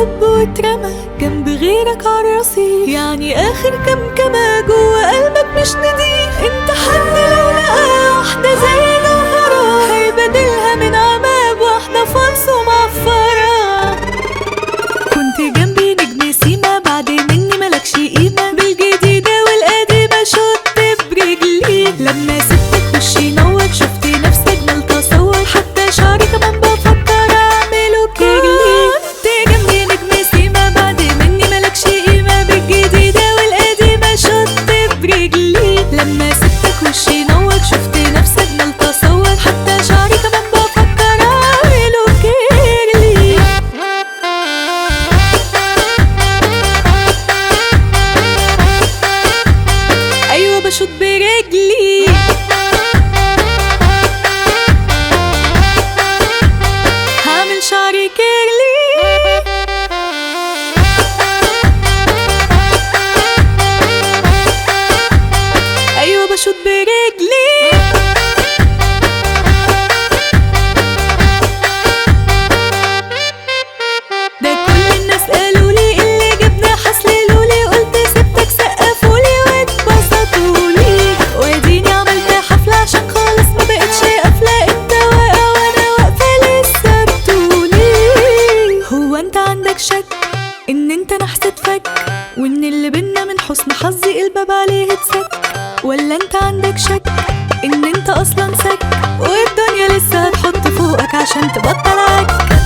حب واترمى جنب غيرك عالرصيف يعني اخر كمكمة جوه قلبك مش نضيف انت حد لو لقى واحدة زي جوهرة هيبدلها من عماب واحدة فالص ومعفرة كنت جنبي نجم سيما بعد مني ملكش قيمة بالجديدة والقديمة شط برجلي لما سبتك وشي نور شفت نفسي اجمل تصور حتى شعري كمان بفكر اعمله كيرلي كنت جنبي نجم سيما بعد مني ملكش قيمة بالجديدة والقديمة شط برجلي لما سبتك وشي نور شفت نفسي اجمل تصور حتى شعري كمان بفكر اعمله كيرلي ايوه بشوط برجلي هعمل شعري كيرلي ايوه بشوط برجلي ده كل الناس قالولي اللي جبنا حسللولي قلت سبتك سقفولي واتبسطولي واديني عملت حفلة عشان خالص ما بقتش قافلة انت واقع وانا واقفة لسه بتقولي هو انت عندك شك ان انت نحسة فك وان اللي بينا من حسن حظي الباب عليه اتسك ولا انت عندك شك ان انت اصلا سك والدنيا لسه هتحط فوقك عشان تبطل عك